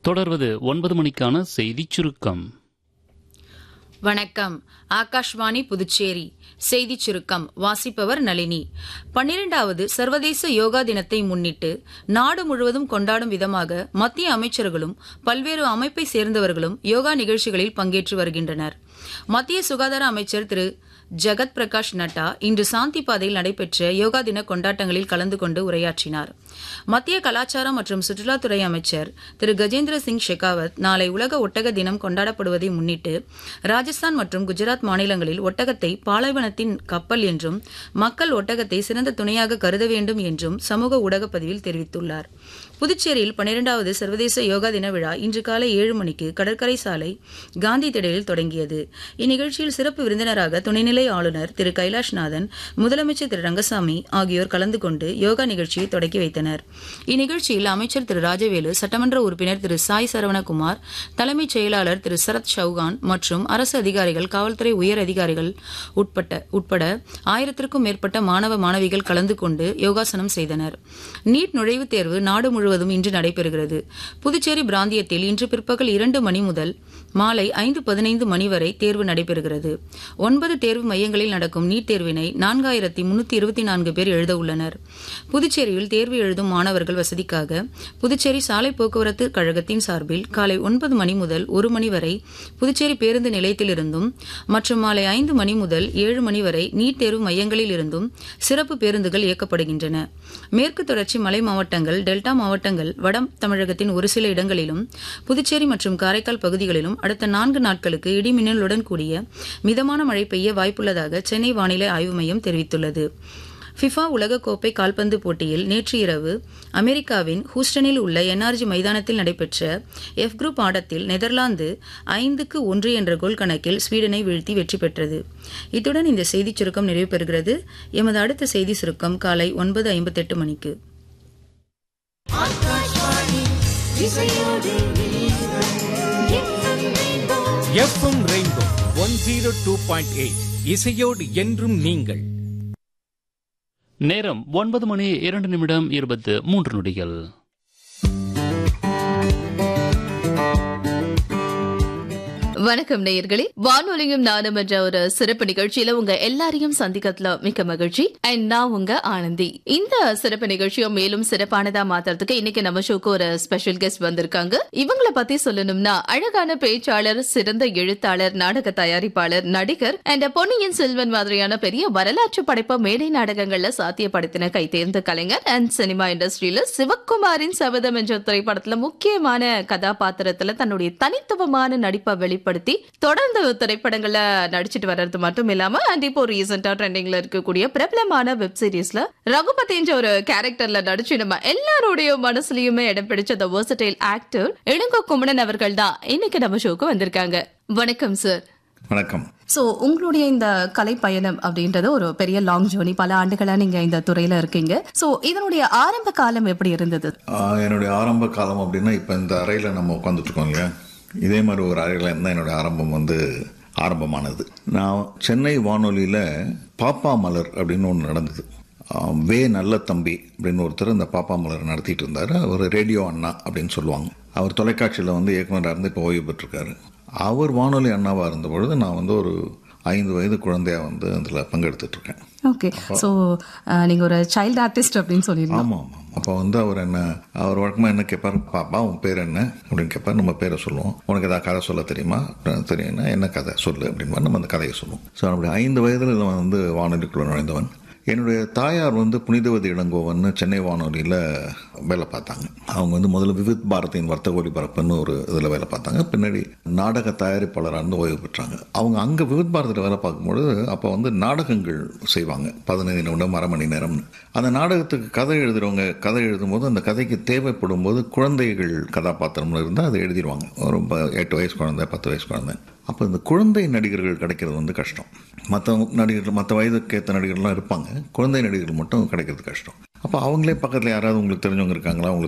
தொடர்வது ஒன்பது மணிக்கான செய்திச் சுருக்கம் வணக்கம் ஆகாஷ்வாணி புதுச்சேரி செய்திச் சுருக்கம் வாசிப்பவர் நளினி பன்னிரண்டாவது சர்வதேச யோகா தினத்தை முன்னிட்டு நாடு முழுவதும் கொண்டாடும் விதமாக மத்திய அமைச்சர்களும் பல்வேறு அமைப்பை சேர்ந்தவர்களும் யோகா நிகழ்ச்சிகளில் பங்கேற்று வருகின்றனர் மத்திய சுகாதார அமைச்சர் திரு ஜகத் பிரகாஷ் நட்டா இன்று சாந்தி பாதையில் நடைபெற்ற யோகா தின கொண்டாட்டங்களில் கலந்து கொண்டு உரையாற்றினார் மத்திய கலாச்சாரம் மற்றும் சுற்றுலாத்துறை அமைச்சர் திரு கஜேந்திர சிங் ஷெகாவத் நாளை உலக ஒட்டக தினம் கொண்டாடப்படுவதை முன்னிட்டு ராஜஸ்தான் மற்றும் குஜராத் மாநிலங்களில் ஒட்டகத்தை பாலைவனத்தின் கப்பல் என்றும் மக்கள் ஒட்டகத்தை சிறந்த துணையாக கருத வேண்டும் என்றும் சமூக ஊடக பதிவில் தெரிவித்துள்ளார் புதுச்சேரியில் பன்னிரண்டாவது சர்வதேச யோகா தின விழா இன்று காலை ஏழு மணிக்கு கடற்கரை சாலை காந்தி திடலில் தொடங்கியது இந்நிகழ்ச்சியில் சிறப்பு விருந்தினராக துணைநிலை ஆளுநர் திரு கைலாஷ்நாதன் முதலமைச்சர் திரு ரங்கசாமி ஆகியோர் கலந்து கொண்டு யோகா நிகழ்ச்சியை தொடக்கி வைத்தனர் இந்நிகழ்ச்சியில் அமைச்சர் திரு ராஜவேலு சட்டமன்ற உறுப்பினர் திரு சாய் சரவணகுமார் தலைமைச் செயலாளர் திரு சரத் சௌகான் மற்றும் அரசு அதிகாரிகள் காவல்துறை உயர் அதிகாரிகள் உட்பட்ட உட்பட ஆயிரத்திற்கும் மேற்பட்ட மாணவ மாணவிகள் கலந்து கொண்டு யோகாசனம் செய்தனர் நீட் நுழைவுத் தேர்வு நாடு முழுவதும் இன்று நடைபெறுகிறது புதுச்சேரி பிராந்தியத்தில் இன்று பிற்பகல் இரண்டு மணி முதல் மாலை ஐந்து பதினைந்து மணி வரை தேர்வு நடைபெறுகிறது ஒன்பது தேர்வு மையங்களில் நடக்கும் நீட் தேர்வினை நான்காயிரத்தி முன்னூத்தி இருபத்தி நான்கு பேர் எழுத உள்ளனர் புதுச்சேரியில் தேர்வு எழுதும் மாணவர்கள் வசதிக்காக புதுச்சேரி சாலை போக்குவரத்து கழகத்தின் சார்பில் காலை ஒன்பது மணி முதல் ஒரு மணி வரை புதுச்சேரி பேருந்து நிலையத்திலிருந்தும் மற்றும் மாலை ஐந்து மணி முதல் ஏழு மணி வரை நீட் தேர்வு மையங்களில் இருந்தும் சிறப்பு பேருந்துகள் இயக்கப்படுகின்றன மேற்கு தொடர்ச்சி மலை மாவட்டங்கள் டெல்டா மாவட்டங்கள் வட தமிழகத்தின் ஒரு சில இடங்களிலும் புதுச்சேரி மற்றும் காரைக்கால் பகுதிகளிலும் அடுத்த நான்கு நாட்களுக்கு இடி மின்னலுடன் கூடிய மிதமான மழை பெய்ய வாய்ப்புள்ளதாக சென்னை வானிலை ஆய்வு மையம் தெரிவித்துள்ளது ஃபிஃபா உலகக்கோப்பை கால்பந்து போட்டியில் நேற்று இரவு அமெரிக்காவின் ஹூஸ்டனில் உள்ள என்ஆர்ஜி மைதானத்தில் நடைபெற்ற எஃப் குரூப் ஆட்டத்தில் நெதர்லாந்து ஐந்துக்கு ஒன்று என்ற கோல் கணக்கில் ஸ்வீடனை வீழ்த்தி வெற்றி பெற்றது இத்துடன் இந்த செய்திச் சுருக்கம் நிறைவு பெறுகிறது எமது அடுத்த செய்தி சுருக்கம் காலை ஒன்பது ஐம்பத்தெட்டு மணிக்கு FM rainbow one zero two point eight இசையோடு என்றும் நீங்கள் நேரம் ஒன்பது மணி இரண்டு நிமிடம் இருபத்து மூன்று நொடிகள் வணக்கம் நேயர்களே வானொலியும் நானும் என்ற ஒரு சிறப்பு நிகழ்ச்சியில உங்க எல்லாரையும் சந்திக்கிறதுல மிக்க மகிழ்ச்சி அண்ட் நான் உங்க ஆனந்தி இந்த சிறப்பு நிகழ்ச்சியை மேலும் சிறப்பானதா மாத்துறதுக்கு இன்னைக்கு நம்ம ஷோக்கு ஒரு ஸ்பெஷல் கெஸ்ட் வந்திருக்காங்க இவங்கள பத்தி சொல்லணும்னா அழகான பேச்சாளர் சிறந்த எழுத்தாளர் நாடக தயாரிப்பாளர் நடிகர் அண்ட் பொன்னியின் செல்வன் மாதிரியான பெரிய வரலாற்று படைப்ப மேடை நாடகங்கள்ல சாத்தியப்படுத்தின கை தேர்ந்த கலைஞர் அண்ட் சினிமா இண்டஸ்ட்ரியில சிவக்குமாரின் சபதம் என்ற திரைப்படத்துல முக்கியமான கதாபாத்திரத்துல தன்னுடைய தனித்துவமான நடிப்பை வெளிப்படுத்தி தொடர்ந்து திரைப்படங்கள்ல நடிச்சிட்டு வர்றது மட்டும் இல்லாம அண்ட் இப்போ ரீசெண்டா ட்ரெண்டிங்ல இருக்கக்கூடிய பிரபலமான வெப் சீரிஸ்ல ரகுபதின்ற ஒரு கேரக்டர்ல நடிச்சு நம்ம எல்லாருடைய மனசுலயுமே இடம் பிடிச்ச the versatile actor Ilango Kumanan அவர்கள் தான் இன்னைக்கு நம்ம ஷோக்கு வந்திருக்காங்க வணக்கம் சார் வணக்கம் சோ உங்களுடைய இந்த கலை பயணம் அப்படின்றது ஒரு பெரிய லாங் ஜேர்னி பல ஆண்டுகளா நீங்க இந்த துறையில இருக்கீங்க சோ இதனுடைய ஆரம்ப காலம் எப்படி இருந்தது ஆஹ், என்னுடைய ஆரம்ப காலம் அப்படின்னா இப்போ இந்த அறையில் நம்ம உட்காந்துட்டு இருக்கோம் இல்லையா இதே மாதிரி ஒரு அறையில் இருந்தால் என்னுடைய ஆரம்பம் வந்து ஆரம்பமானது நான் சென்னை வானொலியில் பாப்பா மலர் அப்படின்னு ஒன்று நடந்தது ஆஹ், வே நல்ல தம்பி அப்படின்னு ஒருத்தர் இந்த பாப்பா மலர் நடத்திட்டு இருந்தார் அவர் ரேடியோ அண்ணா அப்படின்னு சொல்லுவாங்க அவர் தொலைக்காட்சியில் வந்து இயக்குனராக இருந்து இப்போ ஓய்வு பெற்றிருக்காரு அவர் வானொலி அண்ணாவாக இருந்த பொழுது நான் வந்து ஒரு ஐந்து வயது குழந்தையா வந்து அதில் பங்கெடுத்துட்டு இருக்கேன் ஓகே சோ நீங்க ஒரு சைல்டு ஆர்டிஸ்ட் அப்படின்னு சொல்லிருந்தோம் ஆமாம் ஆமாம் அப்போ வந்து அவர் என்ன அவர் வழக்கமாக என்ன கேட்பார் பாப்பா உன் பேர் என்ன அப்படின்னு கேட்பார் நம்ம பேரை சொல்லுவோம் உனக்கு ஏதாவது கதை சொல்ல தெரியுமா அஹ் தெரியும்னா என்ன கதை சொல்லு அப்படின்னு நம்ம அந்த கதையை சொல்லுவோம் ஸோ அப்படி ஐந்து வயதில் நான் வந்து வானொலிக்குள்ள நுழைந்தவன் என்னுடைய தாயார் வந்து புனிதவதி இளங்கோவன் சென்னை வானொலியில் வேலை பார்த்தாங்க அவங்க வந்து முதல்ல விவித் பாரதியின் வர்த்தக ஒலிபரப்புன்னு ஒரு இதில் வேலை பார்த்தாங்க பின்னாடி நாடக தயாரிப்பாளராக இருந்து ஓய்வு பெற்றாங்க அவங்க அங்கே விவித் பாரதியில் வேலை பார்க்கும்பொழுது அப்போ வந்து நாடகங்கள் செய்வாங்க பதினைந்து நிமிடம் அரை மணி நேரம்னு அந்த நாடகத்துக்கு கதை எழுதுறவங்க கதை எழுதும்போது அந்த கதைக்கு தேவைப்படும் போது குழந்தைகள் கதாபாத்திரம்னு இருந்தால் அதை எழுதிடுவாங்க ஒரு ப- எட்டு வயசு குழந்தை பத்து வயசு குழந்தை அப்போ இந்த குழந்தை நடிகர்கள் கிடைக்கிறது வந்து கஷ்டம் மற்ற நடிகர்கள் மற்ற வயதுக்கு ஏற்ற நடிகர்கள்லாம் இருப்பாங்க குழந்தை நடிகர்கள் மட்டும் கிடைக்கிறது கஷ்டம் அப்போ அவங்களே பக்கத்தில் யாராவது உங்களுக்கு தெரிஞ்சவங்க இருக்காங்களா உங்களுக்கு